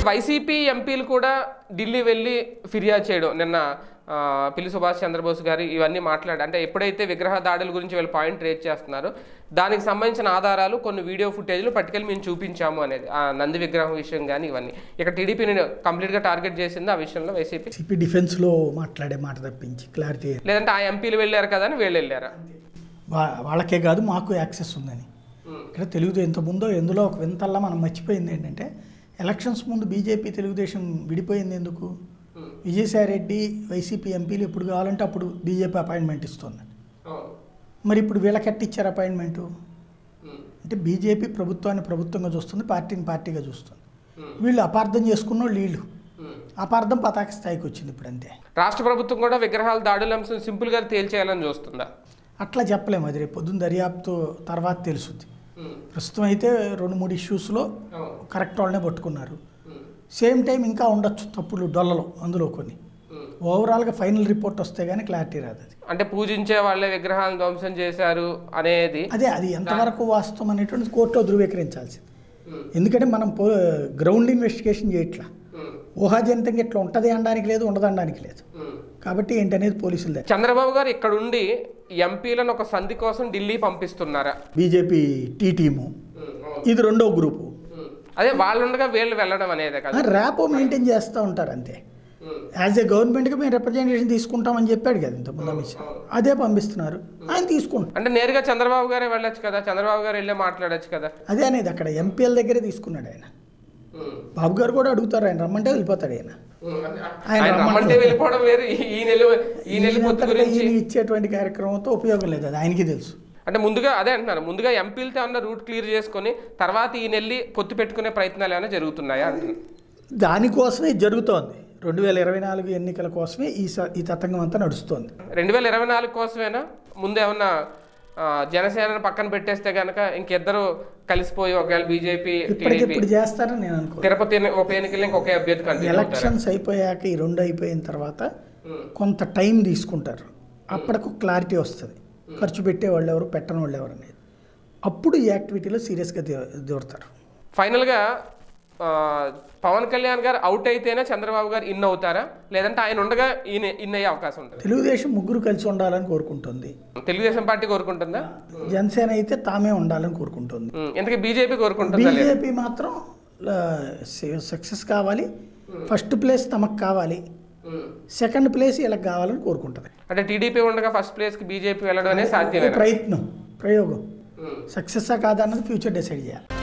YCP ఎంపీలు కూడా ఢిల్లీ వెళ్ళి ఫిర్యాదు చేయడం నిన్న ఆ, పిల్లి సుభాష్ చంద్రబోస్ గారు ఇవన్నీ మాట్లాడి అంటే ఎప్పుడైతే విగ్రహ దాడుల గురించి వీళ్ళు పాయింట్ రేట్ చేస్తున్నారో దానికి సంబంధించిన ఆధారాలు కొన్ని వీడియో ఫుటేజ్లు పట్టుకెళ్ళి మేము చూపించాము అనేది ఆ నంది విగ్రహం విషయం కానీ ఇవన్నీ ఇక టీడీపీని కంప్లీట్గా టార్గెట్ చేసింది ఆ విషయంలో వైసీపీ సిపి డిఫెన్స్లో మాట్లాడే మాట తప్పించి క్లారిటీ లేదంటే ఆ ఎంపీలు వెళ్ళారు కదా అని వీళ్ళు వెళ్ళారా వా- వాళ్ళకే కాదు మాకు యాక్సెస్ ఉందని ఇక్కడ తెలుగుదేశం ఇంతకుముందో ఎందులో ఒక వింతల్లా మనం మర్చిపోయింది ఏంటంటే ఎలక్షన్స్ ముందు బీజేపీ తెలుగుదేశం విడిపోయింది ఎందుకు విజయసాయిరెడ్డి వైసీపీ ఎంపీలు ఎప్పుడు కావాలంటే అప్పుడు బీజేపీ అపాయింట్మెంట్ ఇస్తుంది మరి ఇప్పుడు వీళ్ళకి ఎట్టిచ్చారు అపాయింట్మెంటు అంటే బీజేపీ ప్రభుత్వాన్ని ప్రభుత్వంగా చూస్తుంది పార్టీని పార్టీగా చూస్తుంది వీళ్ళు అపార్థం చేసుకున్న వాళ్ళు వీళ్ళు అపార్థం పతాక స్థాయికి వచ్చింది ఇప్పుడు అంతే రాష్ట్ర ప్రభుత్వం కూడా విగ్రహాల దాడుల అంశం సింపుల్గా తేల్చేయాలని చూస్తుందా అట్లా చెప్పలేము అది రేపు పొద్దున్న దర్యాప్తు తర్వాత తెలుసుద్ది ప్రస్తుతం అయితే రెండు మూడు ఇష్యూస్లో కరెక్ట్ వాళ్ళనే పట్టుకున్నారు సేమ్ టైం ఇంకా ఉండొచ్చు తప్పులు డొల్లలో అందులో కొన్ని ఓవరాల్గా ఫైనల్ రిపోర్ట్ వస్తే కానీ క్లారిటీ రాదు అది అంటే పూజించే వాళ్ళే విగ్రహాలను ధ్వంసం చేశారు అనేది అదే అది ఎంతవరకు వాస్తవం అనేటువంటి కోర్టులో ధృవీకరించాల్సింది ఎందుకంటే మనం పో గ్రౌండ్ ఇన్వెస్టిగేషన్ చేయట్లా ఊహాజనితంగా ఇట్లా ఉంటుంది అనడానికి లేదు ఉండదనడానికి లేదు కాబట్టి ఏంటనేది పోలీసుల దగ్గర చంద్రబాబు గారు ఇక్కడ ఉండి ఎంపీలను ఒక సంధి కోసం ఢిల్లీ పంపిస్తున్నారా బీజేపీ టీ టీము ఇది రెండో గ్రూపు అదే వాళ్ళు ఉండగా వీళ్ళు వెళ్ళడం అనేదే కదా ర్యాపో మెయింటైన్ చేస్తూ ఉంటారు అంతే యాజ్ ఏ గవర్నమెంట్గా మేము రిప్రజెంటేషన్ తీసుకుంటామని చెప్పాడు కదా ఇంతకుముందు అమిత్ షా అదే పంపిస్తున్నారు ఆయన తీసుకుంటారు అంటే నేరుగా చంద్రబాబు గారే వెళ్ళొచ్చు కదా చంద్రబాబు గారు వెళ్ళే మాట్లాడొచ్చు కదా అదే అనేది అక్కడ ఎంపీఎల్ దగ్గరే తీసుకున్నాడు ఆయన బాబు గారు కూడా అడుగుతారు ఆయన రమ్మంటే వెళ్ళిపోతాడు ఆయన ఆయన ఆయన రమ్మంటే వెళ్ళిపోవడం వేరు ఈ- ఈ నెల ఈ నెల పొత్తు ఈయనంతటా గురించి ఈయన ఇచ్చేటువంటి కార్యక్రమంతో ఉపయోగం లేదు అది ఆయనకి తెలుసు అంటే ముందుగా అదే అంటున్నాను ముందుగా ఎంపీలతో అన్న రూట్ క్లియర్ చేసుకొని తర్వాత ఈ నెల్లి పొత్తు పెట్టుకునే ప్రయత్నాలు ఏమైనా జరుగుతున్నాయా అంటున్నాను దానికోసమే ఇది జరుగుతోంది రెండు వేల ఇరవై నాలుగు ఎన్నికల కోసమే ఈ స- ఈ తతంగం అంతా నడుస్తోంది రెండు వేల ఇరవై నాలుగు కోసమేనా ముందు ఏమన్నా ఆ, జనసేనను పక్కన పెట్టేస్తే కనుక ఇంకిద్దరు కలిసిపోయి ఒకవేళ బీజేపీ టీడీపీ ఇప్పటికిప్పుడు చేస్తారని నేను అనుకో తిరుపతి ఎన్ని- ఉప ఎన్నికల్లో ఇంకొక అభ్యర్థి కంటిన్యూ అవుతారా? ఎలక్షన్స్ అయిపోయాక ఈ రెండు అయిపోయిన తర్వాత కొంత టైం తీసుకుంటారు అప్పటికి క్లారిటీ వస్తుంది ఖర్చు పెట్టే వాళ్ళు ఎవరు పెట్టని వాళ్ళు ఎవరు అనేది అప్పుడు ఈ యాక్టివిటీలో సీరియస్గా దూరతారు ఫైనల్గా ఆ, పవన్ కళ్యాణ్ గారు అవుట్ అయితేనే చంద్రబాబు గారు ఇన్ అవుతారా లేదంటే ఆయన ఉండగా ఈయన ఇన్ అయ్యే అవకాశం ఉంటుంది తెలుగుదేశం ముగ్గురు కలిసి ఉండాలని కోరుకుంటుంది తెలుగుదేశం పార్టీ కోరుకుంటుందా జనసేన అయితే తామే ఉండాలని కోరుకుంటుంది ఉమ్, ఇంతకీ బీజేపీ కోరుకుంటుందా లేదా బీజేపీ మాత్రం సక్సెస్ కావాలి ఫస్ట్ ప్లేస్ తమకు కావాలి ఉమ్. సెకండ్ ప్లేస్ వీళ్ళకి కావాలని కోరుకుంటుంది అంటే టీడీపీ ఉండగా ఫస్ట్ ప్లేస్కి బీజేపీ వెళ్ళడం అనేది సాధ్యమేనా ప్రయత్నం ప్రయోగం ఉమ్. సక్సెస్సా కాదా అన్నది ఫ్యూచర్ డిసైడ్ చేయాలి